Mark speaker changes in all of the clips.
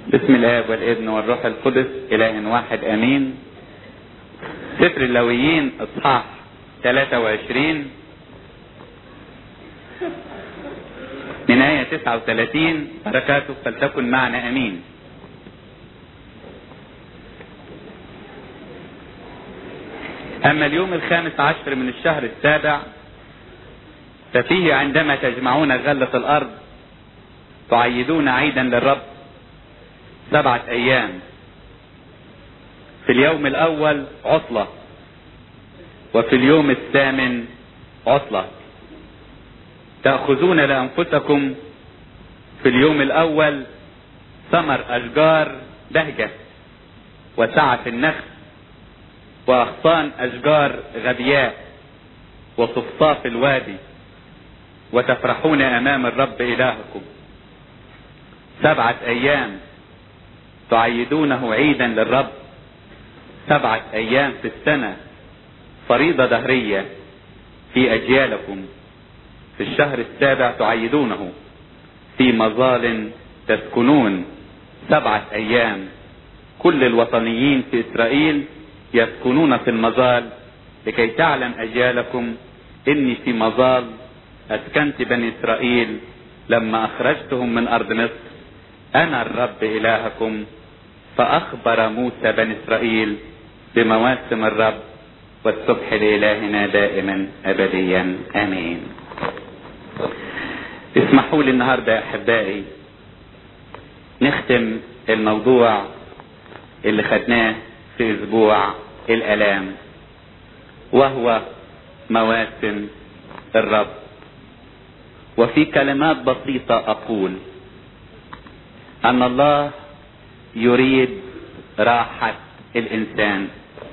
Speaker 1: بسم الاب والابن والروح القدس اله واحد امين سفر اللويين اصحاح 23 من آية 39 بركاته فلتكن معنا امين اما اليوم الخامس عشر من الشهر السابع ففيه عندما تجمعون غلة الارض تعيدون عيدا للرب سبعة ايام في اليوم الاول عطلة وفي اليوم الثامن عطلة تأخذون لأنفسكم في اليوم الأول ثمر أشجار بهجة وسعة النخل وأغصان أشجار غبياء وصفصاف الوادي وتفرحون أمام الرب إلهكم سبعة أيام تعيدونه عيدا للرب سبعة أيام في السنة فريضة دهرية في أجيالكم في الشهر السابع تعيدونه في مظال تسكنون سبعة أيام كل الوطنيين في إسرائيل يسكنون في المظال لكي تعلم أجيالكم إني في مظال أسكنت بني إسرائيل لما أخرجتهم من أرض مصر أنا الرب إلهكم فأخبر موسى بني إسرائيل بمواسم الرب والسبح لإلهنا دائما أبديا آمين اسمحوا لي النهارده يا احبائي نختم الموضوع اللي خدناه في اسبوع الالام وهو مواسم الرب وفي كلمات بسيطه اقول ان الله يريد راحه الانسان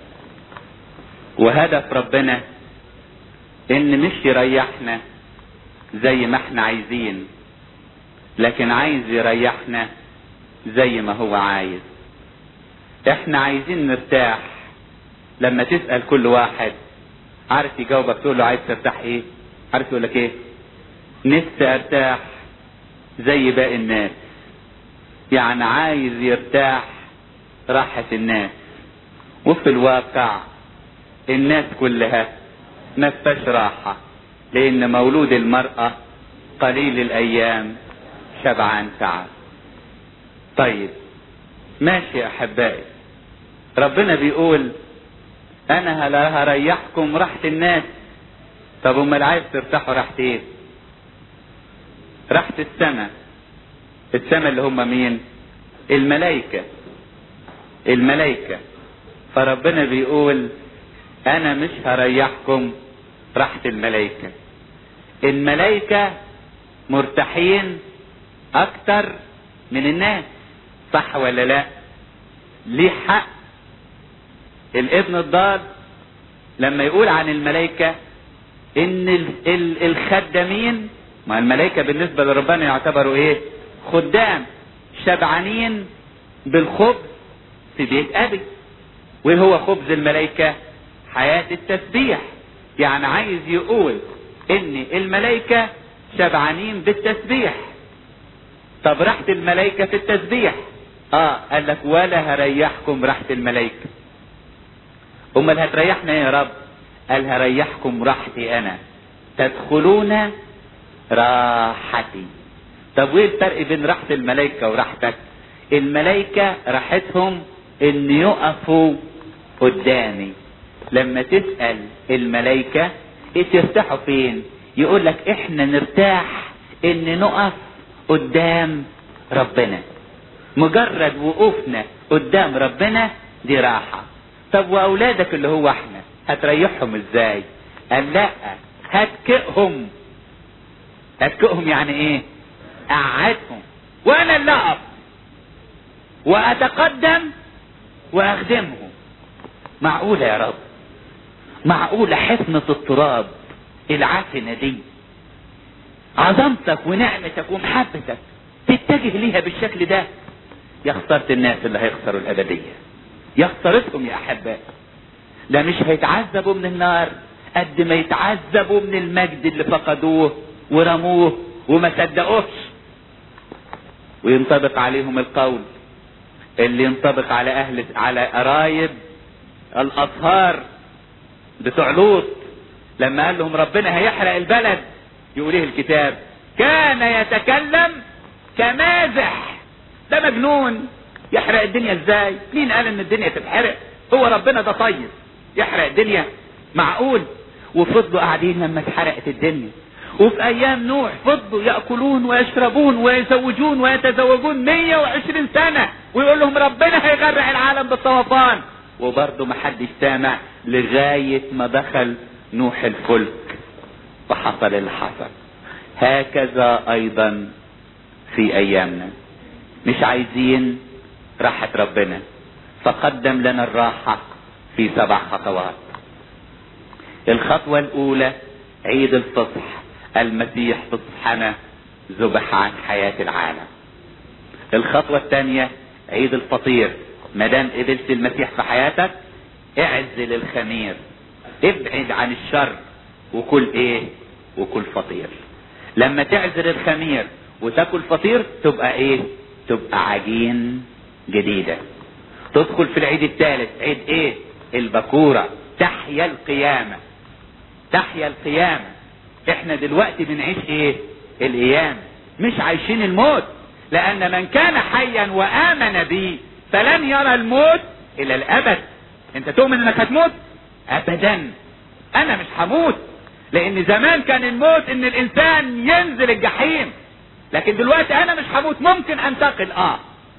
Speaker 1: وهدف ربنا ان مش يريحنا زي ما احنا عايزين لكن عايز يريحنا زي ما هو عايز احنا عايزين نرتاح لما تسأل كل واحد عارف يجاوبك تقول له عايز ترتاح ايه عارف يقول لك ايه نفسي ارتاح زي باقي الناس يعني عايز يرتاح راحة الناس وفي الواقع الناس كلها ما فيهاش راحه لان مولود المرأة قليل الايام شبعان تعب طيب ماشي يا احبائي ربنا بيقول انا هريحكم راحة الناس طب امال عايز ترتاحوا راحة ايه راحة السماء السماء اللي هم مين الملائكة الملائكة فربنا بيقول انا مش هريحكم راحة الملائكة الملائكة مرتاحين اكتر من الناس صح ولا لا ليه حق الابن الضال لما يقول عن الملائكة ان ال ال الخدامين ما الملائكة بالنسبة لربنا يعتبروا ايه خدام شبعانين بالخبز في بيت ابي وايه هو خبز الملائكة حياة التسبيح يعني عايز يقول ان الملائكة شبعانين بالتسبيح طب راحة الملائكة في التسبيح اه قال لك ولا هريحكم راحة الملائكة امال هتريحنا يا رب قال هريحكم راحتي انا تدخلون راحتي طب وايه الفرق بين راحة الملائكة وراحتك الملائكة راحتهم ان يقفوا قدامي لما تسأل الملائكة ايه ترتاحوا فين يقول لك احنا نرتاح ان نقف قدام ربنا مجرد وقوفنا قدام ربنا دي راحة طب واولادك اللي هو احنا هتريحهم ازاي قال لا هتكئهم هتكئهم يعني ايه اقعدهم وانا اللي اقف واتقدم واخدمهم معقولة يا رب معقولة حفنة التراب العفنة دي عظمتك ونعمتك ومحبتك تتجه ليها بالشكل ده يا خسارة الناس اللي هيخسروا الأبدية يا خسارتهم يا أحباء ده مش هيتعذبوا من النار قد ما يتعذبوا من المجد اللي فقدوه ورموه وما صدقوش وينطبق عليهم القول اللي ينطبق على اهل على قرايب الاطهار بتوع لوط لما قال لهم ربنا هيحرق البلد يقول ايه الكتاب كان يتكلم كمازح ده مجنون يحرق الدنيا ازاي مين قال ان الدنيا تتحرق هو ربنا ده طيب يحرق الدنيا معقول وفضلوا قاعدين لما اتحرقت الدنيا وفي ايام نوح فضلوا ياكلون ويشربون ويزوجون ويتزوجون 120 سنه ويقول لهم ربنا هيغرق العالم بالطوفان وبرضه ما حدش سامع لغايه ما دخل نوح الفلك وحصل اللي حصل هكذا ايضا في ايامنا مش عايزين راحة ربنا فقدم لنا الراحة في سبع خطوات الخطوة الاولى عيد الفصح المسيح فصحنا ذبح عن حياة العالم الخطوة الثانية عيد الفطير ما دام قبلت المسيح في حياتك اعزل الخمير ابعد عن الشر وكل ايه وكل فطير لما تعزل الخمير وتاكل فطير تبقى ايه تبقى عجين جديدة تدخل في العيد الثالث عيد ايه البكورة تحيا القيامة تحيا القيامة احنا دلوقتي بنعيش ايه الايام مش عايشين الموت لان من كان حيا وامن بي فلن يرى الموت الى الابد انت تؤمن انك هتموت ابدا انا مش هموت لان زمان كان الموت ان الانسان ينزل الجحيم لكن دلوقتي انا مش هموت ممكن انتقل اه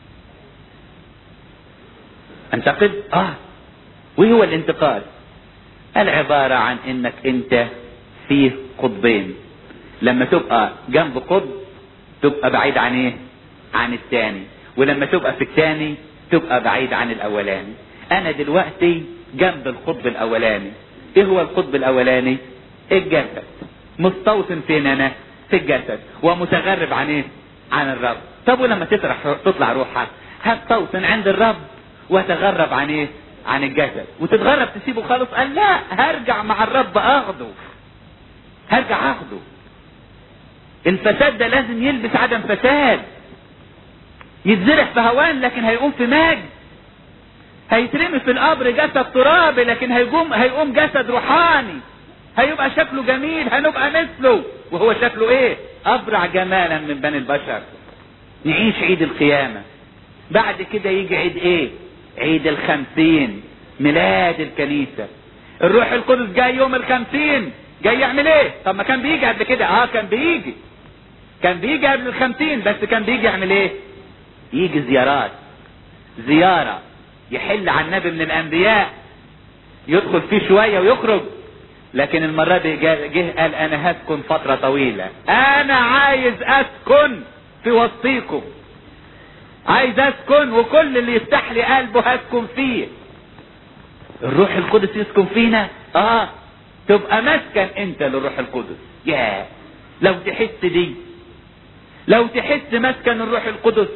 Speaker 1: انتقل اه وايه هو الانتقال العبارة عن انك انت فيه قطبين لما تبقى جنب قطب تبقى بعيد عن ايه عن الثاني ولما تبقى في الثاني تبقى بعيد عن الاولاني انا دلوقتي جنب القطب الاولاني ايه هو القطب الاولاني الجسد مستوطن فين انا في الجسد ومتغرب عن ايه عن الرب طب ولما تطرح تطلع روحك هتستوطن عند الرب وتغرب عن ايه عن الجسد وتتغرب تسيبه خالص قال لا هرجع مع الرب اخده هرجع اخده الفساد ده لازم يلبس عدم فساد يتزرع في هوان لكن هيقوم في مجد هيترمي في القبر جسد ترابي لكن هيقوم هيقوم جسد روحاني هيبقى شكله جميل هنبقى مثله وهو شكله ايه ابرع جمالا من بني البشر نعيش عيد القيامة بعد كده يجي عيد ايه عيد الخمسين ميلاد الكنيسة الروح القدس جاي يوم الخمسين جاي يعمل ايه طب ما كان بيجي قبل كده اه كان بيجي كان بيجي قبل الخمسين بس كان بيجي يعمل ايه يجي زيارات زيارة يحل عن نبي من الانبياء يدخل فيه شوية ويخرج لكن المرة دي جه قال انا هسكن فترة طويلة انا عايز اسكن في وسطيكم عايز اسكن وكل اللي يفتح لي قلبه هسكن فيه الروح القدس يسكن فينا اه تبقى مسكن انت للروح القدس يا لو تحس دي لو تحس مسكن الروح القدس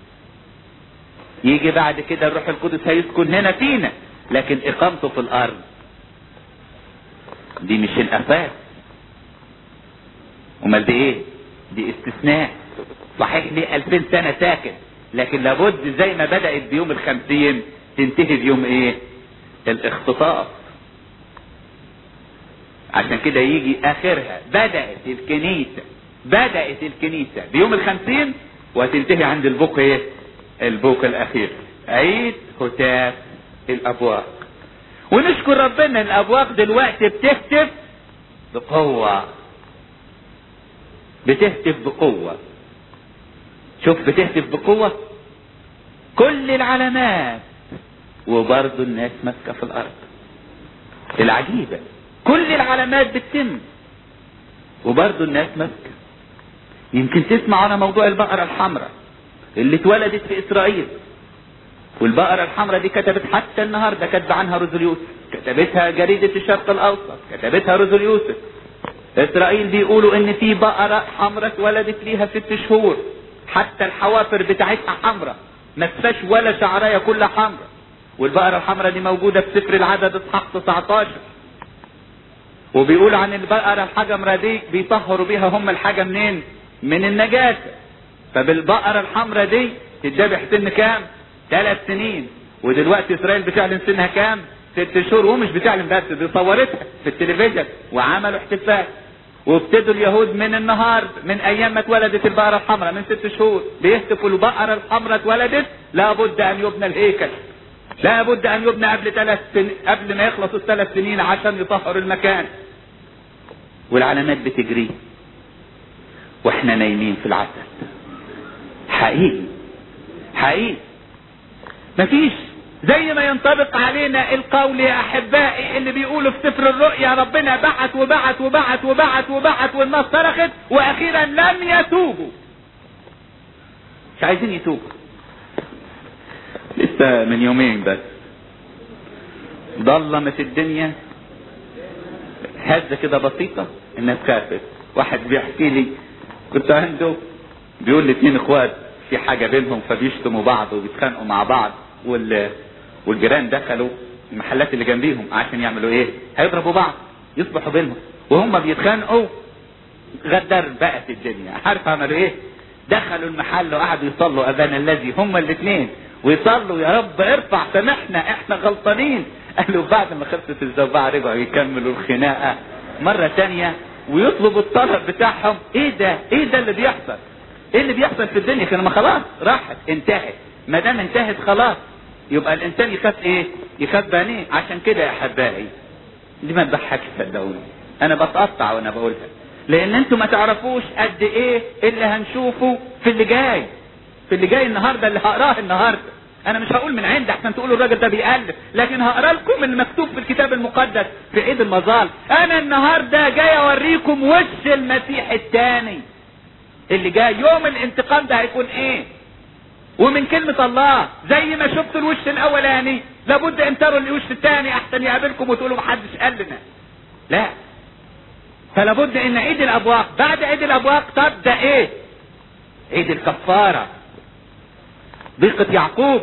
Speaker 1: يجي بعد كده الروح القدس هيسكن هنا فينا لكن اقامته في الارض دي مش الاساس امال دي ايه دي استثناء صحيح ليه الفين سنة ساكن لكن لابد زي ما بدأت بيوم الخمسين تنتهي بيوم ايه الاختطاف عشان كده يجي اخرها بدأت الكنيسة بدأت الكنيسة بيوم الخمسين وتنتهي عند البوق ايه البوق الاخير عيد هتاف الابواق ونشكر ربنا الابواق دلوقتي بتهتف بقوة بتهتف بقوة شوف بتهتف بقوة كل العلامات وبرضه الناس ماسكة في الارض العجيبة كل العلامات بتتم وبرضه الناس ماسكة يمكن تسمع على موضوع البقرة الحمراء اللي اتولدت في اسرائيل والبقرة الحمراء دي كتبت حتى النهاردة كتب عنها رزل يوسف كتبتها جريدة الشرق الاوسط كتبتها رزل يوسف اسرائيل بيقولوا ان في بقرة حمراء اتولدت ليها ست شهور حتى الحوافر بتاعتها حمراء ما تفاش ولا شعرايه كلها حمراء والبقرة الحمراء دي موجودة في سفر العدد اصحاح 19 وبيقول عن البقرة الحجمرة دي بيطهروا بيها هم الحاجة منين من النجاسة فبالبقرة الحمراء دي تتذبح سن كام ثلاث سنين ودلوقتي اسرائيل بتعلن سنها كام ست شهور ومش بتعلن بس دي صورتها في التلفزيون وعملوا احتفال وابتدوا اليهود من النهار من ايام ما اتولدت البقره الحمراء من ست شهور بيهتفوا البقره الحمراء اتولدت لابد ان يبنى الهيكل لابد ان يبنى قبل ثلاث سن... قبل ما يخلصوا الثلاث سنين عشان يطهروا المكان والعلامات بتجري واحنا نايمين في العسل حقيقي حقيقي مفيش زي ما ينطبق علينا القول يا احبائي اللي بيقولوا في سفر الرؤيا ربنا بعت وبعت وبعت وبعت وبعت والناس صرخت واخيرا لم يتوبوا مش عايزين يتوبوا لسه من يومين بس ضلمت الدنيا هزه كده بسيطه الناس خافت واحد بيحكي لي كنت عنده بيقول لي اتنين اخوات في حاجه بينهم فبيشتموا بعض وبيتخانقوا مع بعض وال والجيران دخلوا المحلات اللي جنبيهم عشان يعملوا ايه؟ هيضربوا بعض يصبحوا بينهم وهم بيتخانقوا غدر بقت الدنيا عارف عملوا ايه؟ دخلوا المحل وقعدوا يصلوا ابانا الذي هم الاثنين ويصلوا يا رب ارفع سامحنا احنا غلطانين قالوا بعد ما خلصت الزوبعه رجعوا يكملوا الخناقه مره تانية ويطلبوا الطلب بتاعهم ايه ده؟ ايه ده اللي بيحصل؟ ايه اللي بيحصل في الدنيا كده ما خلاص راحت انتهت ما دام انتهت خلاص يبقى الانسان يخاف ايه يخاف بانيه عشان كده يا احبائي دي ما تضحكش صدقوني انا بتقطع وانا بقولها لان انتوا ما تعرفوش قد ايه اللي هنشوفه في اللي جاي في اللي جاي النهارده اللي هقراه النهارده انا مش هقول من عندي عشان تقولوا الراجل ده بيألف لكن هقرا لكم المكتوب في الكتاب المقدس في عيد المظال انا النهارده جاي اوريكم وش المسيح الثاني اللي جاي يوم الانتقام ده هيكون ايه ومن كلمة الله زي ما شفتوا الوش الاولاني لابد ان تروا الوش الثاني احسن يقابلكم وتقولوا محدش قال لنا لا فلابد ان عيد الابواق بعد عيد الابواق تبدا ايه عيد الكفارة ضيقة يعقوب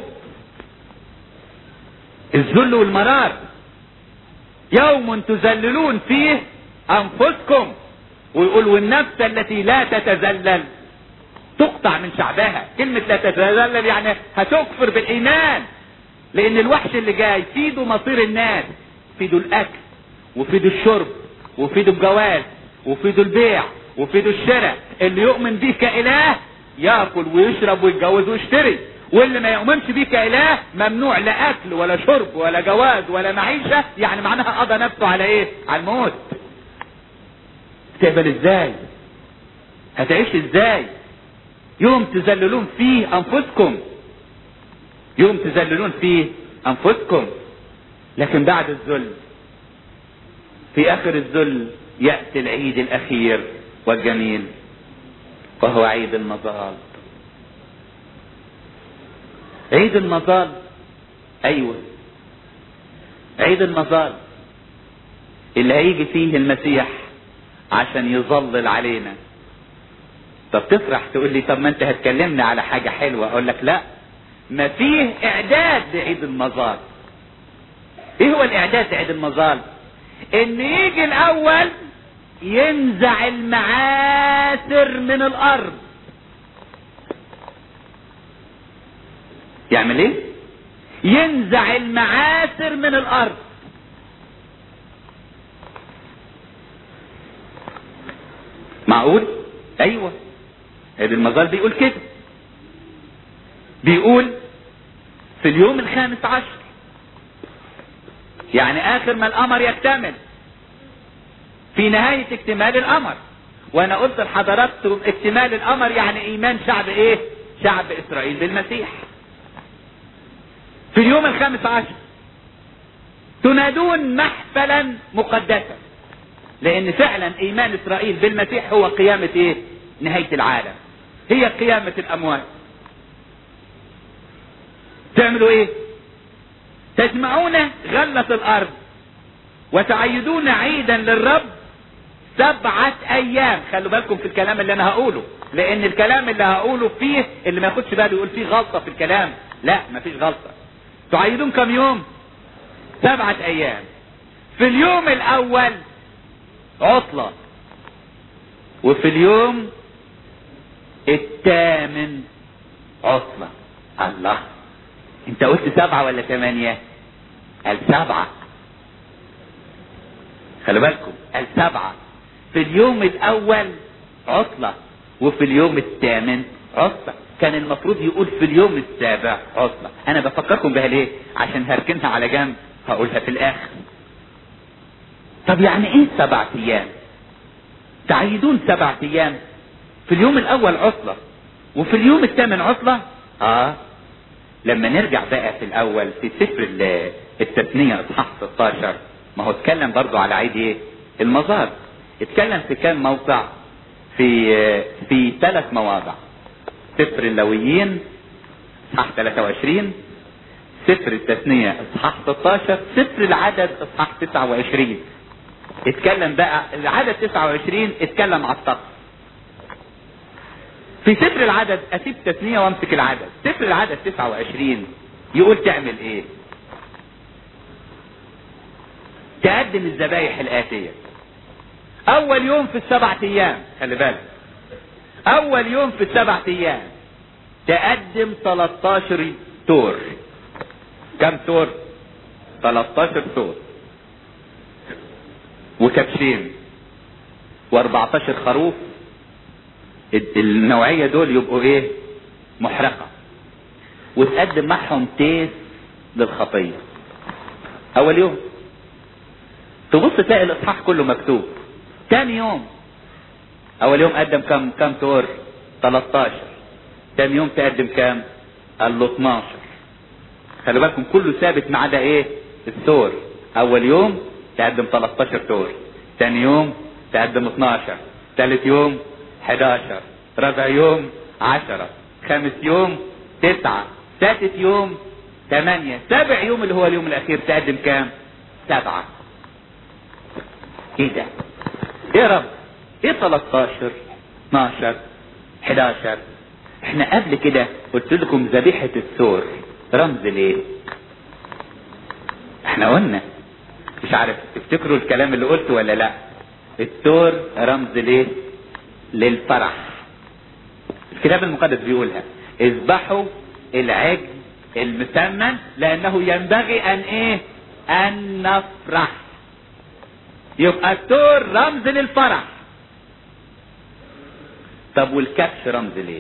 Speaker 1: الذل والمرار يوم تذللون فيه انفسكم ويقول والنفس التي لا تتذلل تقطع من شعبها كلمة لا تتذلل يعني هتكفر بالإيمان لأن الوحش اللي جاي فيده مصير الناس فيده الأكل وفيده الشرب وفيده الجواز وفيده البيع وفيده الشراء اللي يؤمن بيه كإله ياكل ويشرب ويتجوز ويشتري واللي ما يؤمنش بيه كإله ممنوع لا أكل ولا شرب ولا جواز ولا معيشة يعني معناها قضى نفسه على إيه؟ على الموت تقبل ازاي هتعيش ازاي يوم تذللون فيه انفسكم يوم تذللون فيه انفسكم لكن بعد الذل في اخر الذل ياتي العيد الاخير والجميل وهو عيد المظال عيد المظال ايوه عيد المظال اللي هيجي فيه المسيح عشان يظلل علينا طب تفرح تقول لي طب ما انت هتكلمنا على حاجة حلوة اقول لك لا ما فيه اعداد لعيد المظال ايه هو الاعداد لعيد المظال ان يجي الاول ينزع المعاثر من الارض يعمل ايه ينزع المعاثر من الارض معقول ايوه عيد المظال بيقول كده بيقول في اليوم الخامس عشر يعني اخر ما القمر يكتمل في نهاية اكتمال القمر وانا قلت لحضراتكم اكتمال القمر يعني ايمان شعب ايه شعب اسرائيل بالمسيح في اليوم الخامس عشر تنادون محفلا مقدسا لان فعلا ايمان اسرائيل بالمسيح هو قيامة ايه نهاية العالم هي قيامة الاموات تعملوا ايه تجمعون غلة الارض وتعيدون عيدا للرب سبعة ايام خلوا بالكم في الكلام اللي انا هقوله لان الكلام اللي هقوله فيه اللي ما ياخدش باله يقول فيه غلطة في الكلام لا مفيش غلطة تعيدون كم يوم سبعة ايام في اليوم الاول عطلة وفي اليوم الثامن عطلة الله انت قلت سبعة ولا ثمانية قال سبعة خلي بالكم قال سبعة في اليوم الاول عطلة وفي اليوم الثامن عطلة كان المفروض يقول في اليوم السابع عطلة انا بفكركم بها ليه عشان هركنها على جنب هقولها في الاخر طب يعني ايه سبع ايام تعيدون سبع ايام في اليوم الاول عطلة وفي اليوم الثامن عطلة اه لما نرجع بقى في الاول في سفر التثنية اصحاح 16 ما هو اتكلم برضو على عيد ايه المزار اتكلم في كام موضع في في ثلاث مواضع سفر اللويين اصحاح 23 سفر التثنية اصحاح 16 سفر العدد اصحاح 29 اتكلم بقى العدد 29 اتكلم على الطقس في سفر العدد اسيب تثنية وامسك العدد سفر العدد 29 يقول تعمل ايه تقدم الذبايح الآتية أول يوم في السبع أيام خلي بالك أول يوم في السبع أيام تقدم 13 تور كم تور؟ 13 تور وكبشين و14 خروف النوعية دول يبقوا ايه؟ محرقة وتقدم معهم تيس للخطية أول يوم تبص تلاقي الاصحاح كله مكتوب تاني يوم اول يوم قدم كم كم تور 13 تاني يوم تقدم كام قال له 12 خلي بالكم كله ثابت ما عدا ايه التور اول يوم تقدم 13 تور تاني يوم تقدم 12 ثالث يوم 11 رابع يوم 10 خامس يوم 9 سادس يوم 8 سابع يوم اللي هو اليوم الاخير تقدم كام سبعة ايه ده ايه يا رب ايه 13 12 11 احنا قبل كده قلت لكم ذبيحة الثور رمز ليه احنا قلنا مش عارف تفتكروا الكلام اللي قلته ولا لا الثور رمز ليه للفرح الكتاب المقدس بيقولها اذبحوا العجل المسمن لانه ينبغي ان ايه ان نفرح يبقى الثور رمز للفرح طب والكبش رمز ليه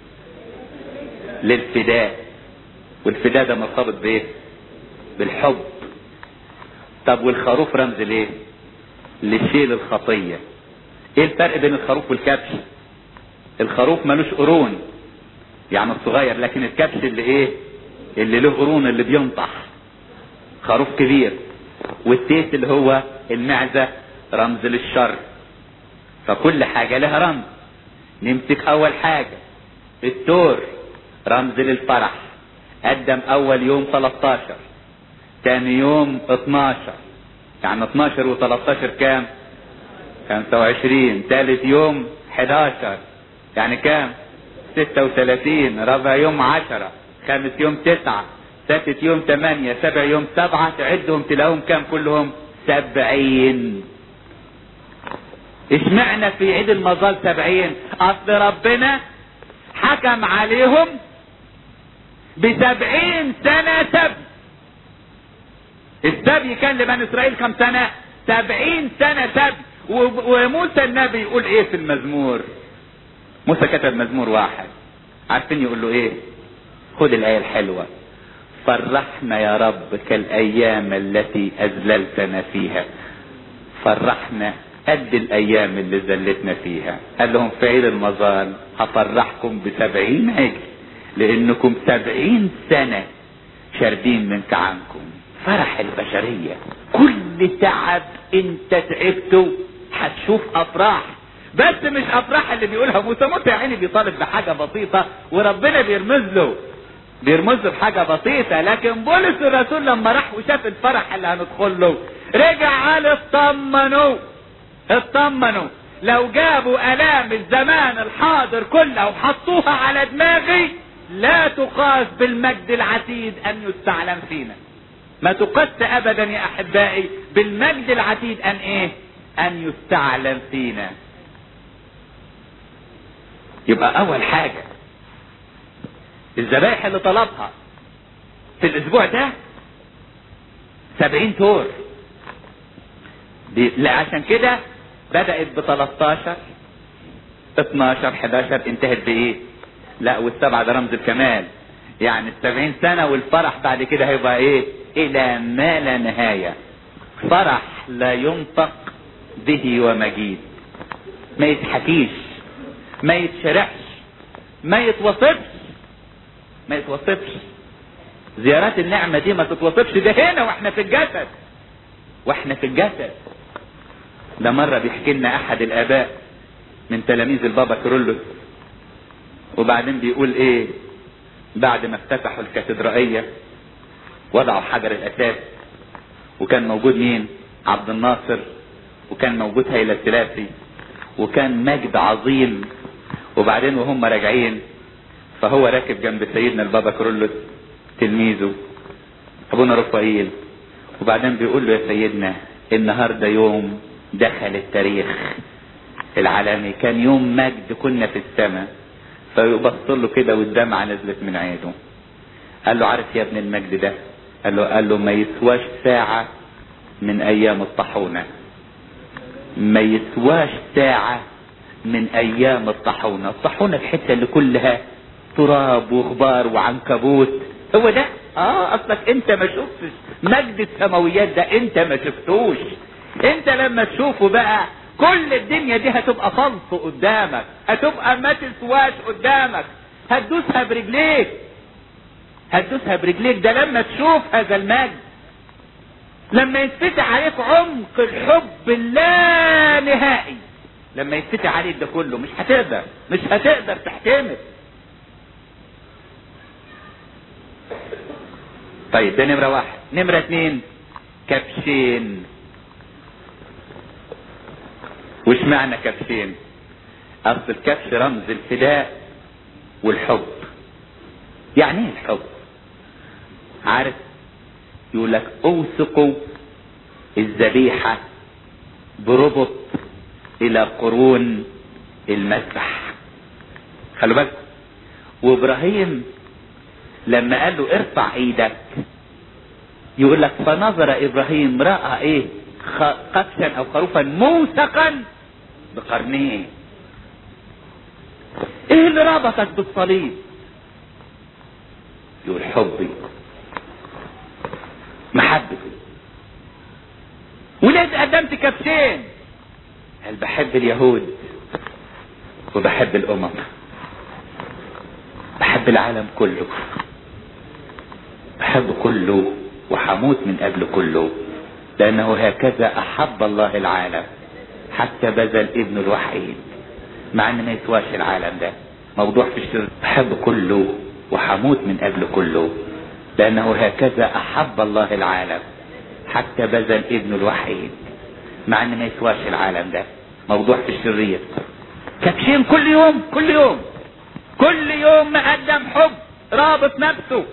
Speaker 1: للفداء والفداء ده مرتبط بايه بالحب طب والخروف رمز ليه لشيل الخطية ايه الفرق بين الخروف والكبش الخروف ملوش قرون يعني الصغير لكن الكبش اللي ايه اللي له قرون اللي بينطح خروف كبير والتيس اللي هو المعزة رمز للشر فكل حاجة لها رمز نمسك اول حاجة التور رمز للفرح قدم اول يوم 13 تاني يوم 12 يعني 12 و13 كام 25 تالت يوم 11 يعني كام 36 رابع يوم 10 خامس يوم 9 سادس يوم 8 سبع يوم 7 تعدهم تلاقيهم كام كلهم سبعين اشمعنى في عيد المظال سبعين اصل ربنا حكم عليهم بسبعين سنة سبي السبي كان لبني اسرائيل كم سنة سبعين سنة سبي وموسى النبي يقول ايه في المزمور موسى كتب مزمور واحد عارفين يقول له ايه خد الايه الحلوه فرحنا يا رب كالايام التي اذللتنا فيها فرحنا قد الايام اللي ذلتنا فيها قال لهم في عيد المظال هفرحكم بسبعين عجل لانكم سبعين سنة شاردين من تعبكم فرح البشرية كل تعب انت تعبته هتشوف افراح بس مش افراح اللي بيقولها موسى موسى يا عيني بيطالب بحاجة بسيطة وربنا بيرمز له بيرمز له بحاجة بسيطة لكن بولس الرسول لما راح وشاف الفرح اللي هندخل له رجع قال اطمنوا اطمنوا لو جابوا الام الزمان الحاضر كله وحطوها على دماغي لا تقاس بالمجد العتيد ان يستعلم فينا ما تقاس ابدا يا احبائي بالمجد العتيد ان ايه ان يستعلم فينا يبقى اول حاجة الذبائح اللي طلبها في الاسبوع ده سبعين تور دي لا عشان كده بدأت ب 13 12 11 انتهت بايه لا والسبعة ده رمز الكمال يعني السبعين سنة والفرح بعد كده هيبقى ايه الى ما لا نهاية فرح لا ينطق به ومجيد ما يتحكيش ما يتشرحش ما يتوصفش ما يتوصفش زيارات النعمة دي ما تتوصفش ده هنا واحنا في الجسد واحنا في الجسد ده مرة بيحكي لنا احد الاباء من تلاميذ البابا كيرلس وبعدين بيقول ايه بعد ما افتتحوا الكاتدرائية وضعوا حجر الاساس وكان موجود مين عبد الناصر وكان موجود هيلا الثلاثي وكان مجد عظيم وبعدين وهم راجعين فهو راكب جنب سيدنا البابا كرولوس تلميذه ابونا رفائيل وبعدين بيقول له يا سيدنا النهارده يوم دخل التاريخ العالمي كان يوم مجد كنا في السماء فيبص له كده والدمعة نزلت من عينه قال له عارف يا ابن المجد ده قال له قال له ما يسواش ساعة من ايام الطاحونة ما يسواش ساعة من ايام الطاحونة الطاحونة الحتة اللي كلها تراب وغبار وعنكبوت هو ده اه اصلك انت ما شفتش مجد السماويات ده انت ما شفتوش انت لما تشوفه بقى كل الدنيا دي هتبقى فلس قدامك هتبقى ما تسواش قدامك هتدوسها برجليك هتدوسها برجليك ده لما تشوف هذا المجد لما يتفتح عليك عمق الحب اللا نهائي لما يتفتح عليك ده كله مش هتقدر مش هتقدر تحتمل طيب ده نمرة واحد نمرة اتنين كبشين وش معنى كبشين اصل الكبش رمز الفداء والحب يعني ايه الحب عارف يقول لك اوثقوا الذبيحة بربط الى قرون المذبح خلوا بالكم وابراهيم لما قال له ارفع ايدك يقول لك فنظر ابراهيم راى ايه قفشا او خروفا موثقا بقرنيه ايه اللي ربطك بالصليب يقول حبي محبتي وليه قدمت كبشين قال بحب اليهود وبحب الامم بحب العالم كله بحب كله وحموت من اجل كله لانه هكذا احب الله العالم حتى بذل ابنه الوحيد مع ان ما يسواش العالم ده موضوع في الشر بحب كله وحموت من اجل كله لانه هكذا احب الله العالم حتى بذل ابنه الوحيد مع ان ما يسواش العالم ده موضوع في الشرير كبشين كل يوم كل يوم كل يوم مقدم حب رابط نفسه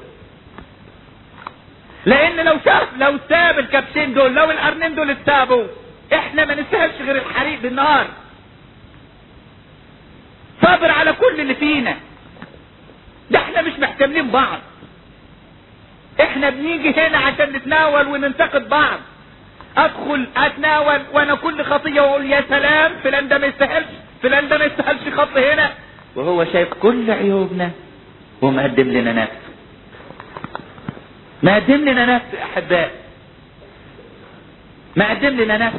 Speaker 1: لان لو شاف لو ساب الكبشين دول لو القرنين دول اتسابوا احنا ما نسهلش غير الحريق بالنهار صابر على كل اللي فينا ده احنا مش محتملين بعض احنا بنيجي هنا عشان نتناول وننتقد بعض ادخل اتناول وانا كل خطية واقول يا سلام فلان ده ما يستاهلش فلان ده ما يستاهلش خط هنا وهو شايف كل عيوبنا ومقدم لنا نفسه مقدم لنا نفسه يا احباء مقدم لنا نفسه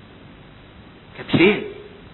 Speaker 1: كبشين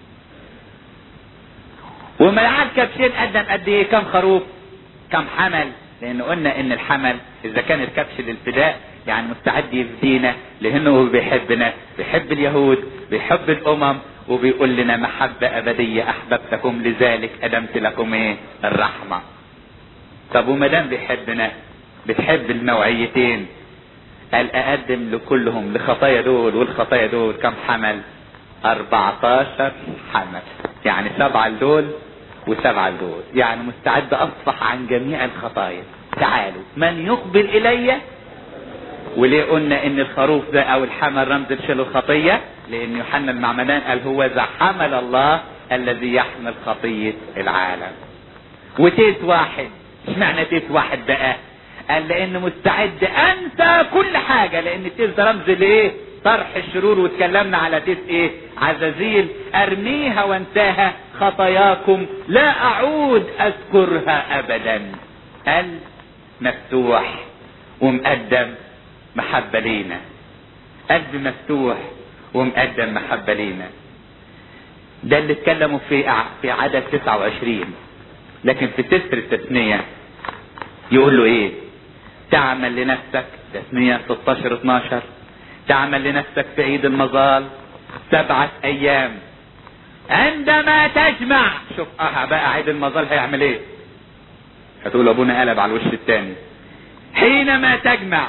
Speaker 1: ومعاه الكبشين قدم قد ايه كم خروف كم حمل لان قلنا ان الحمل اذا كان الكبش للفداء يعني مستعد يفدينا لانه بيحبنا بيحب اليهود بيحب الامم وبيقول لنا محبة ابدية احببتكم لذلك ادمت لكم ايه الرحمة طب وما دام بيحبنا بتحب النوعيتين قال اقدم لكلهم لخطايا دول والخطايا دول كم حمل 14 حمل يعني سبعة لدول وسبعة لدول يعني مستعد اصفح عن جميع الخطايا تعالوا من يقبل الي وليه قلنا ان الخروف ده او الحمل رمز لشيل الخطية لان يوحنا المعمدان قال هو ذا حمل الله الذي يحمل خطية العالم وتيت واحد اشمعنى تيت واحد بقى قال لان مستعد انسى كل حاجة لان التيس ده رمز لايه طرح الشرور واتكلمنا على تيس ايه عزازيل ارميها وانساها خطاياكم لا اعود اذكرها ابدا قلب مفتوح ومقدم محبة لينا قلب مفتوح ومقدم محبة لينا ده اللي اتكلموا في في عدد 29 لكن في سفر التثنية يقول له ايه تعمل لنفسك تثنية 16 12 تعمل لنفسك في عيد المظال سبعة ايام عندما تجمع شوف اه بقى عيد المظال هيعمل ايه هتقول ابونا قلب على الوش التاني حينما تجمع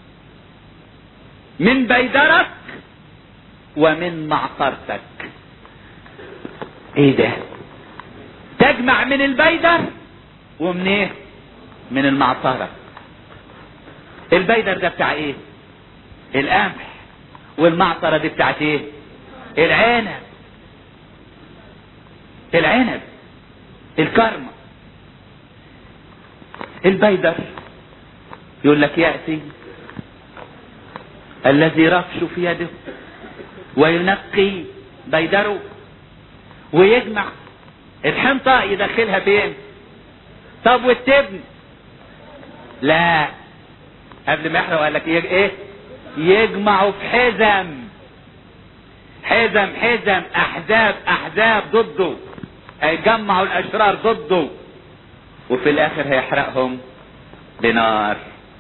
Speaker 1: من بيدرك ومن معصرتك ايه ده تجمع من البيدر ومن ايه من المعصرة البيدر ده بتاع ايه القمح والمعصرة دي بتاعت ايه العنب العنب الكرمة البيدر يقول لك يأتي الذي رفش في يده وينقي بيدره ويجمع الحنطة يدخلها فين طب والتبن لا قبل ما يحرق قال لك ايه يجمعوا في حزم حزم حزم احزاب احزاب ضده هيجمعوا الاشرار ضده وفي الاخر هيحرقهم بنار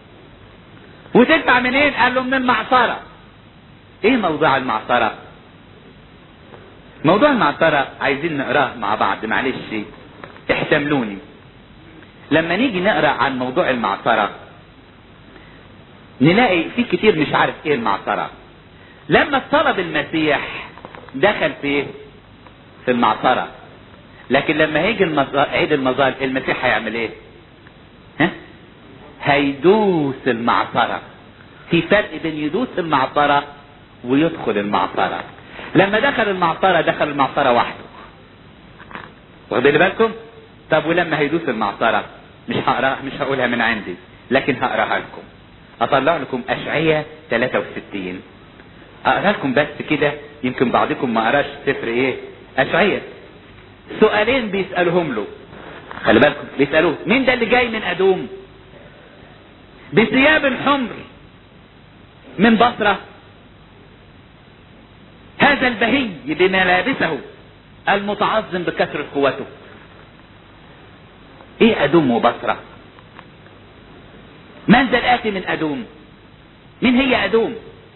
Speaker 1: وتجمع منين قال له من المعصرة ايه موضوع المعصرة موضوع المعصرة عايزين نقراه مع بعض معلش احتملوني لما نيجي نقرا عن موضوع المعصرة نلاقي في كتير مش عارف ايه المعصرة لما طلب المسيح دخل في في المعصرة لكن لما هيجي عيد المظال المسيح هيعمل ايه ها هيدوس المعصرة في فرق بين يدوس المعصرة ويدخل المعصرة لما دخل المعصرة دخل المعصرة وحده واخدين بالكم طب ولما هيدوس المعصرة مش هقراها مش هقولها من عندي لكن هقراها لكم اطلع لكم اشعية 63 اقرا لكم بس كده يمكن بعضكم ما قراش سفر ايه اشعية سؤالين بيسألهم له خلي بالكم بيسألوه مين ده اللي جاي من ادوم بثياب حمر من بصرة هذا البهي بملابسه المتعظم بكثرة قوته ايه ادوم وبصرة من ذا الاتي من ادوم مين هي ادوم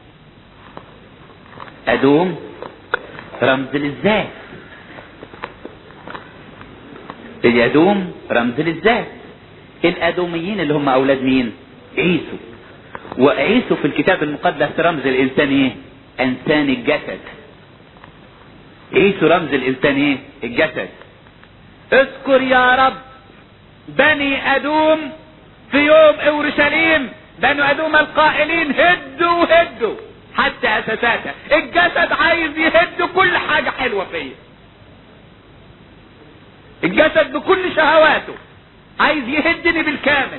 Speaker 1: ادوم رمز للذات اليدوم رمز للذات الادوميين اللي هم اولاد مين عيسو وعيسو في الكتاب المقدس رمز الانسان ايه انسان الجسد عيسو رمز الانسان ايه الجسد اذكر يا رب بني ادوم في يوم اورشليم بنو ادوم القائلين هدوا هدوا حتى اساساتها الجسد عايز يهد كل حاجة حلوة فيا الجسد بكل شهواته عايز يهدني بالكامل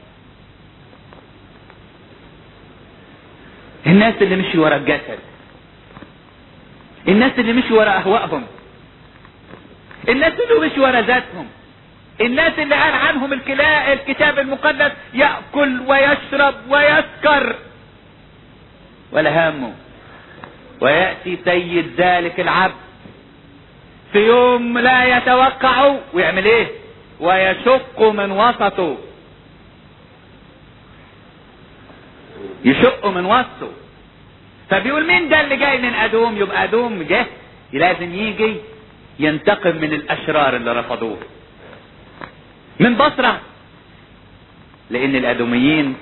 Speaker 1: الناس اللي مشي ورا الجسد الناس اللي مشي ورا اهوائهم الناس اللي مشي ورا ذاتهم الناس اللي قال عنهم الكلا الكتاب المقدس يأكل ويشرب ويسكر ولا همه ويأتي سيد ذلك العبد في يوم لا يتوقع ويعمل ايه ويشق من وسطه يشق من وسطه فبيقول مين ده اللي جاي من ادوم يبقى ادوم جه لازم يجي ينتقم من الاشرار اللي رفضوه من بصرة لان الادوميين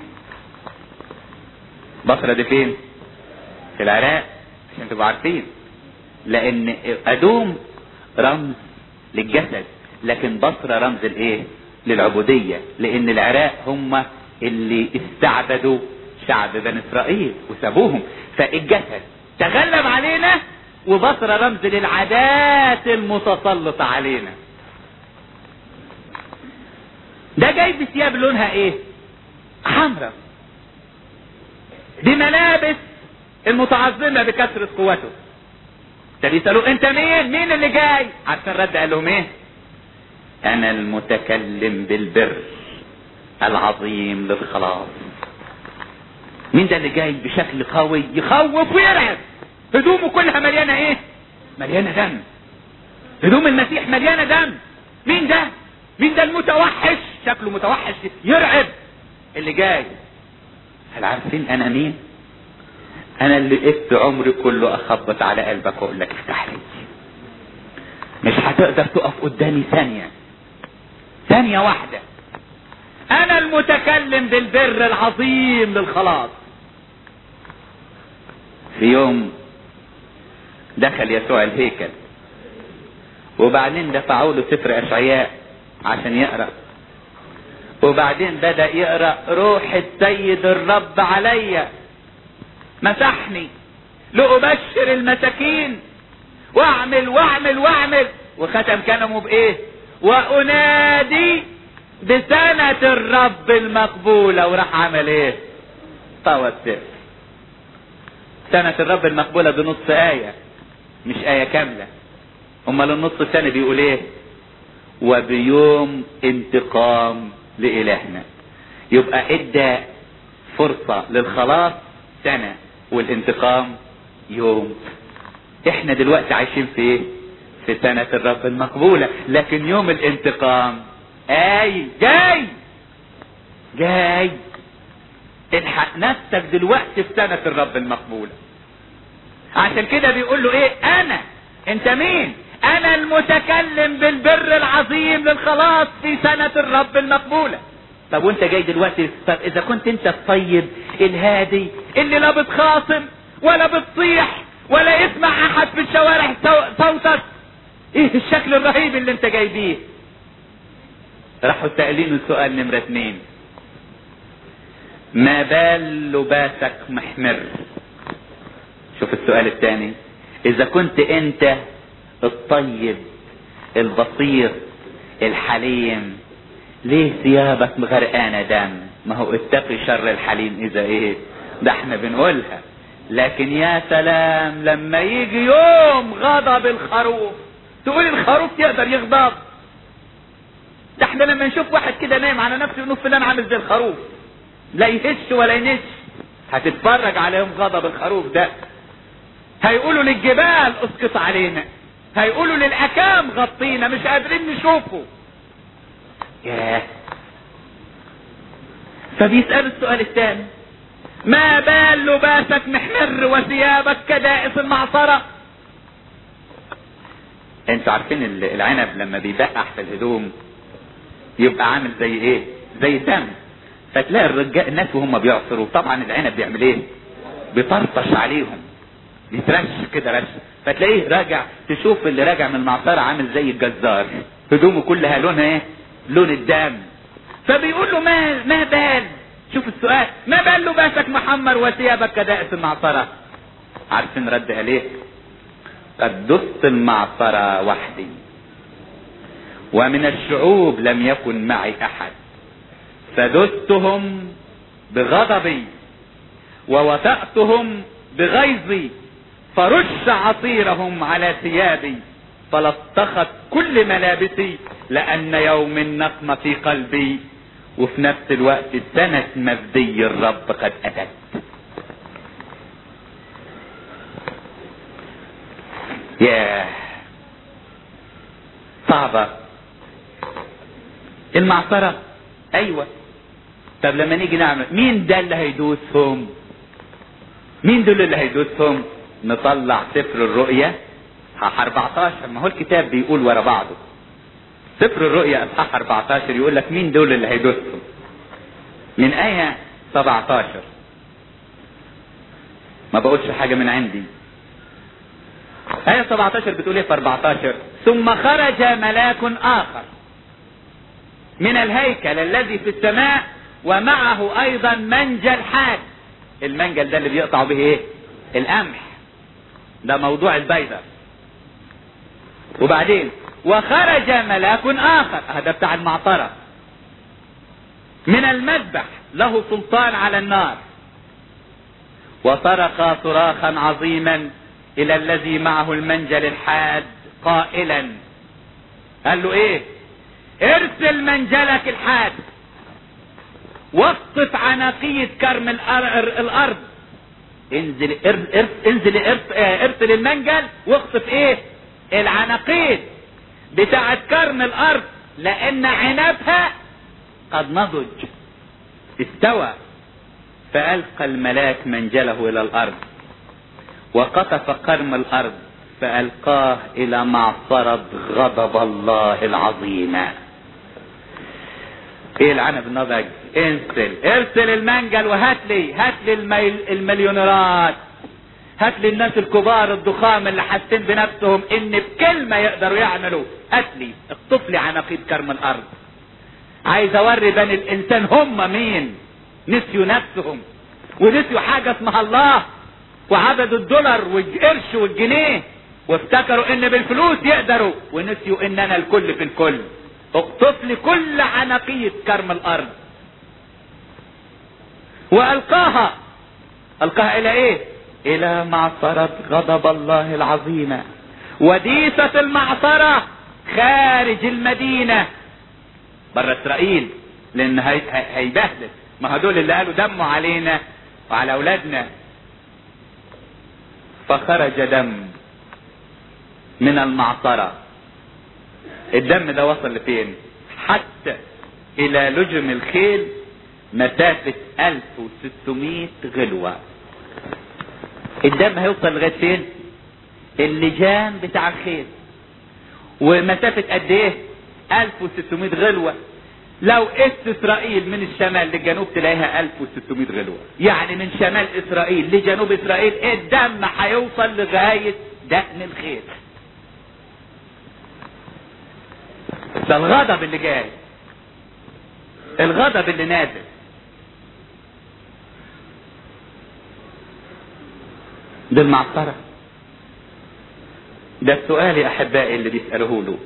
Speaker 1: بصرة دي فين في العراق عشان تبقوا عارفين لان ادوم رمز للجسد لكن بصرة رمز الايه للعبودية لان العراق هم اللي استعبدوا شعب بني اسرائيل وسابوهم فالجسد تغلب علينا وبصرة رمز للعادات المتسلطة علينا ده جاي بثياب لونها ايه حمراء دي ملابس المتعظمة بكثرة قوته طب يسألوه انت مين مين اللي جاي عارفين رد قال لهم ايه انا المتكلم بالبر العظيم للخلاص مين ده اللي جاي بشكل قوي يخوف ويرعب هدومه كلها مليانه ايه مليانه دم هدوم المسيح مليانه دم مين ده مين ده المتوحش شكله متوحش يرعب اللي جاي هل عارفين انا مين انا اللي قفت عمري كله اخبط على قلبك واقول لك افتح لي مش هتقدر تقف قدامي ثانية ثانية واحدة انا المتكلم بالبر العظيم للخلاص في يوم دخل يسوع الهيكل وبعدين دفعوا له سفر اشعياء عشان يقرا وبعدين بدا يقرا روح السيد الرب عليا مسحني لأبشر المساكين واعمل واعمل واعمل وختم كلامه بايه وانادي بسنة الرب المقبولة وراح عمل ايه طوى السر سنة الرب المقبولة بنص آية مش آية كاملة امال النص الثاني بيقول ايه وبيوم انتقام لإلهنا يبقى ادى فرصة للخلاص سنة والانتقام يوم احنا دلوقتي عايشين في ايه في سنة الرب المقبولة لكن يوم الانتقام اي جاي جاي الحق نفسك دلوقتي في سنة الرب المقبولة عشان كده بيقول له ايه انا انت مين انا المتكلم بالبر العظيم للخلاص في سنة الرب المقبولة طب وانت جاي دلوقتي طب اذا كنت انت الطيب الهادي اللي لا بتخاصم ولا بتصيح ولا يسمع احد في الشوارع صوتك ايه الشكل الرهيب اللي انت جاي بيه راحوا سائلينه سؤال نمرة اتنين ما بال لباسك محمر شوف السؤال الثاني اذا كنت انت الطيب البسيط الحليم ليه ثيابك مغرقانة دم ما هو اتقي شر الحليم اذا ايه ده احنا بنقولها لكن يا سلام لما يجي يوم غضب الخروف تقول الخروف يقدر يغضب ده احنا لما نشوف واحد كده نايم على نفسه نقول فلان عامل زي الخروف لا يهش ولا ينش هتتفرج عليهم غضب الخروف ده هيقولوا للجبال اسقط علينا هيقولوا للاكام غطينا مش قادرين نشوفه ياه فبيسأل السؤال الثاني ما بال لباسك محمر وثيابك كدائس المعصرة انتوا عارفين العنب لما بيبقح في الهدوم يبقى عامل زي ايه زي دم فتلاقي الرجال الناس وهم بيعصروا طبعا العنب بيعمل ايه بيطرطش عليهم يترش كده رش فتلاقيه راجع تشوف اللي راجع من المعصرة عامل زي الجزار هدومه كلها لونها ايه لون الدم فبيقول له ما ما بال شوف السؤال ما بال لباسك محمر وثيابك كدائس المعصرة عارفين رد عليه قد دست المعصرة وحدي ومن الشعوب لم يكن معي احد فدستهم بغضبي ووثأتهم بغيظي فرش عصيرهم على ثيابي فلطخت كل ملابسي لأن يوم النقمة في قلبي وفي نفس الوقت سنة مفدي الرب قد أتت ياه صعبة المعصرة أيوة طب لما نيجي نعمل مين ده اللي هيدوسهم مين دول اللي هيدوسهم نطلع سفر الرؤية اصحاح 14 ما هو الكتاب بيقول ورا بعضه سفر الرؤيا اصحاح 14 يقول لك مين دول اللي هيدوسهم من آية 17 ما بقولش حاجة من عندي آية 17 بتقول ايه في 14 ثم خرج ملاك آخر من الهيكل الذي في السماء ومعه أيضا منجل حاد المنجل ده اللي بيقطع به ايه القمح ده موضوع البيضة وبعدين وخرج ملاك اخر هذا بتاع المعطرة من المذبح له سلطان على النار وصرخ صراخا عظيما الى الذي معه المنجل الحاد قائلا قال له ايه ارسل منجلك الحاد واقطف عناقية كرم الارض انزل ارسل انزل ارسل المنجل واقطف ايه العناقيد بتاعت كرم الارض لان عنبها قد نضج استوى فالقى الملاك منجله الى الارض وقطف كرم الارض فالقاه الى معصرة غضب الله العظيم ايه العنب النضج انزل ارسل المنجل وهات لي هات لي الميل المليونيرات هات لي الناس الكبار الضخام اللي حاسين بنفسهم ان بكلمه يقدروا يعملوا هات لي اقطف لي عناقيد كرم الارض عايز اوري بني الانسان هم مين نسيوا نفسهم ونسيوا حاجه اسمها الله وعبدوا الدولار والقرش والجنيه وافتكروا ان بالفلوس يقدروا ونسيوا ان انا الكل في الكل اقطف لي كل عناقيد كرم الارض والقاها القاها الى ايه الى معصرة غضب الله العظيمة وديسة المعصرة خارج المدينة بره اسرائيل لان هيبهدل ما هدول اللي قالوا دموا علينا وعلى اولادنا فخرج دم من المعصرة الدم ده وصل لفين حتى الى لجم الخيل مسافة 1600 غلوة الدم هيوصل لغاية فين اللجام بتاع الخيل ومسافة قد ايه 1600 غلوة لو قست اسرائيل من الشمال للجنوب تلاقيها 1600 غلوة يعني من شمال اسرائيل لجنوب اسرائيل الدم هيوصل لغاية دقن الخيل ده الغضب اللي جاي الغضب اللي نازل ده المعصرة ده السؤال يا احبائي اللي بيسألوه له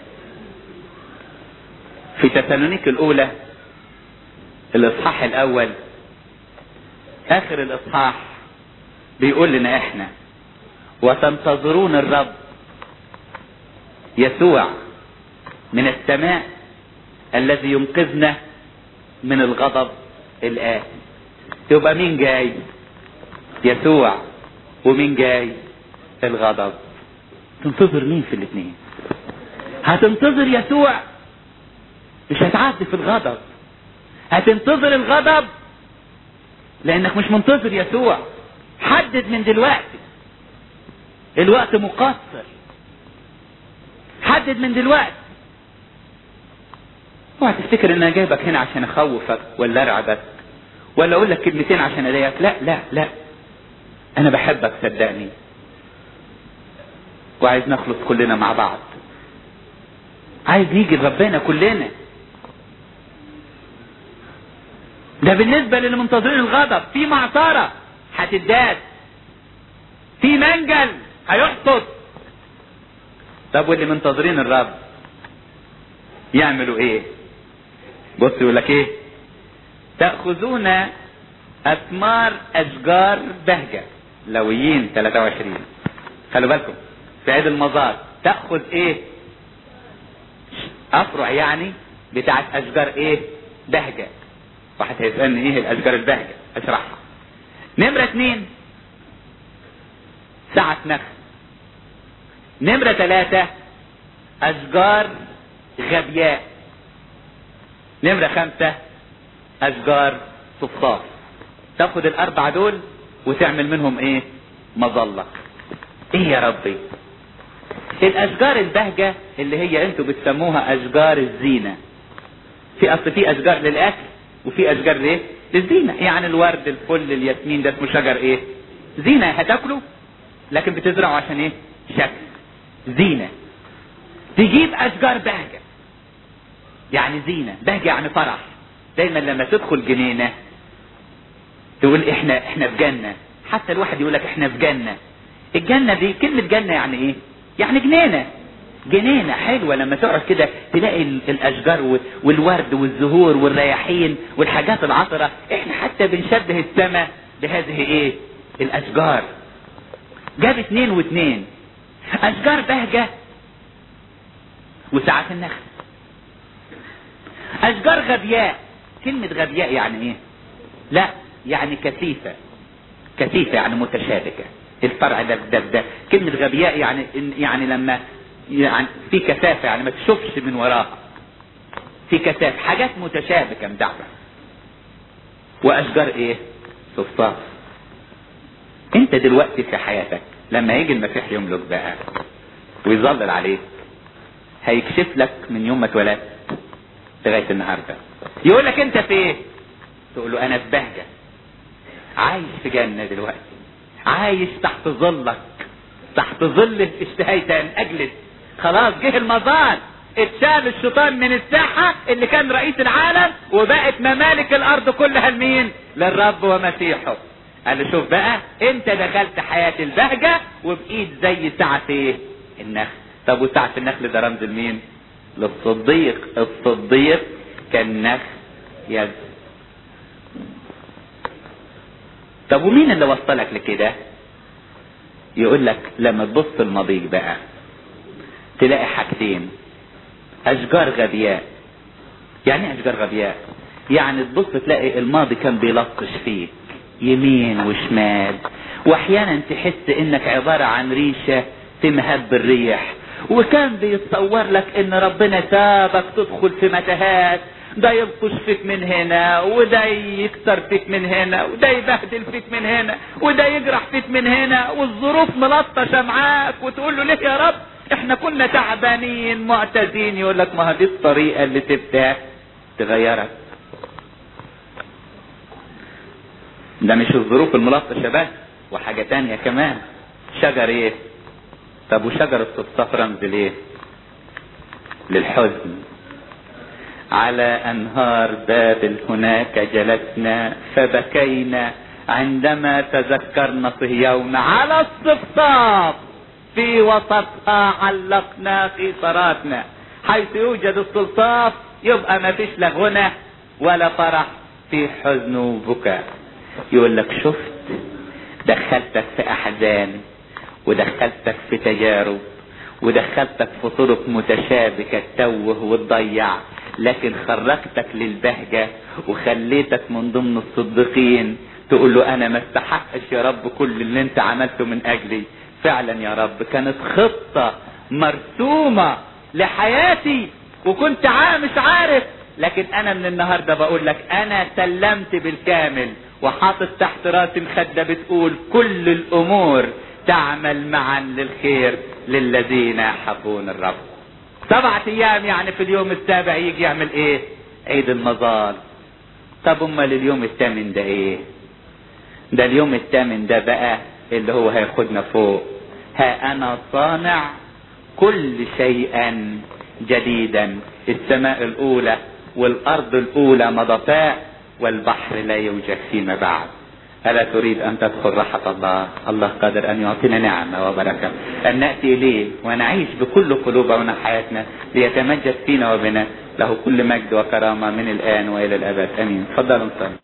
Speaker 1: في تسالونيك الاولى الاصحاح الاول اخر الاصحاح بيقول لنا احنا وتنتظرون الرب يسوع من السماء الذي ينقذنا من الغضب الآتي يبقى مين جاي يسوع ومين جاي الغضب تنتظر مين في الاثنين هتنتظر يسوع مش هتعدي في الغضب هتنتظر الغضب لانك مش منتظر يسوع حدد من دلوقتي الوقت مقصر حدد من دلوقتي اوعى تفتكر ان انا جايبك هنا عشان اخوفك ولا ارعبك ولا اقول لك كلمتين عشان اضايقك لا لا لا انا بحبك صدقني وعايز نخلص كلنا مع بعض عايز نيجي لربنا كلنا ده بالنسبة للي منتظرين الغضب في معصرة هتداس في منجل هيحصد طب واللي منتظرين الرب يعملوا ايه بص يقول لك ايه تأخذون اثمار اشجار بهجة لويين 23 خلوا بالكم في عيد المزار تأخذ ايه افرع يعني بتاعت اشجار ايه بهجة واحد هيسألني ايه الاشجار البهجة اشرحها نمرة اتنين ساعة نخل نمرة ثلاثة اشجار غبياء نمرة خمسة اشجار صفار تاخد الاربعة دول وتعمل منهم ايه مظلة ايه يا ربي الاشجار البهجة اللي هي انتوا بتسموها اشجار الزينة في اصل في اشجار للاكل وفي اشجار ليه للزينة يعني الورد الفل الياسمين ده اسمه شجر ايه زينة هتاكله لكن بتزرعه عشان ايه شكل زينة تجيب اشجار بهجة يعني زينة بهجة يعني فرح دايما لما تدخل جنينة تقول احنا احنا في جنة حتى الواحد يقول لك احنا في جنة الجنة دي كلمة جنة يعني ايه يعني جنينة جنينة حلوة لما تقعد كده تلاقي ال- الاشجار وال- والورد والزهور والرياحين والحاجات العطرة احنا حتى بنشبه السماء بهذه ايه الاشجار جاب اتنين واتنين اشجار بهجة وساعات النخل اشجار غبياء كلمة غبياء يعني ايه لا يعني كثيفة كثيفة يعني متشابكة الفرع ده ده ده كلمة غبياء يعني إن- يعني لما يعني في كثافة يعني ما تشوفش من وراها في كثافة حاجات متشابكة مدعبة واشجار ايه صفصاف انت دلوقتي في حياتك لما يجي المسيح يملك بقى ويظلل عليك هيكشف لك من يوم ما اتولدت لغايه النهارده يقول لك انت في ايه تقول له انا في بهجه عايش في جنه دلوقتي عايش تحت ظلك تحت ظل اشتهيت ان اجلس خلاص جه المزار اتشال الشيطان من الساحة اللي كان رئيس العالم وبقت ممالك الارض كلها لمين للرب ومسيحه قال له شوف بقى انت دخلت حياة البهجة وبقيت زي ساعة ايه النخل طب وساعة النخل ده رمز لمين للصديق الصديق كالنخل يد طب ومين اللي وصلك لكده يقول لك لما تبص المضيق بقى تلاقي حاجتين اشجار غبياء يعني ايه اشجار غبياء يعني تبص تلاقي الماضي كان بيلقش فيك يمين وشمال واحيانا تحس انك عبارة عن ريشة تمهب بالريح وكان بيتصور لك ان ربنا سابك تدخل في متاهات ده يبطش فيك من هنا وده يكسر فيك من هنا وده يبهدل فيك من هنا وده يجرح فيك من هنا والظروف ملطشة معاك وتقول له ليه يا رب احنا كنا تعبانين معتزين يقول لك ما دي الطريقة اللي تبدأ تغيرك ده مش الظروف الملطشة بس وحاجة تانية كمان شجر ايه طب وشجر الصفصاف رمز ليه للحزن على انهار بابل هناك جلسنا فبكينا عندما تذكرنا صهيون على الصفصاف في وسطها علقنا قيصراتنا حيث يوجد الصلصاف يبقى ما فيش لا غنى ولا فرح في حزن وبكاء يقول لك شفت دخلتك في احزان ودخلتك في تجارب ودخلتك في طرق متشابكة تتوه وتضيع لكن خرجتك للبهجة وخليتك من ضمن الصديقين تقول له انا ما استحقش يا رب كل اللي انت عملته من اجلي فعلا يا رب كانت خطة مرسومة لحياتي وكنت مش عارف لكن انا من النهاردة بقول لك انا سلمت بالكامل وحاطط تحت راسي مخدة بتقول كل الامور تعمل معا للخير للذين يحبون الرب سبعة ايام يعني في اليوم السابع يجي يعمل ايه عيد المظال طب امال اليوم الثامن ده ايه ده اليوم الثامن ده بقى اللي هو هياخدنا فوق ها انا صانع كل شيئا جديدا السماء الاولى والارض الاولى مضفاء والبحر لا يوجد فيما بعد ألا تريد أن تدخل راحة الله الله قادر أن يعطينا نعمة وبركة أن نأتي إليه ونعيش بكل قلوبنا وحياتنا ليتمجد فينا وبنا له كل مجد وكرامة من الآن وإلى الأبد أمين تفضلوا نصلي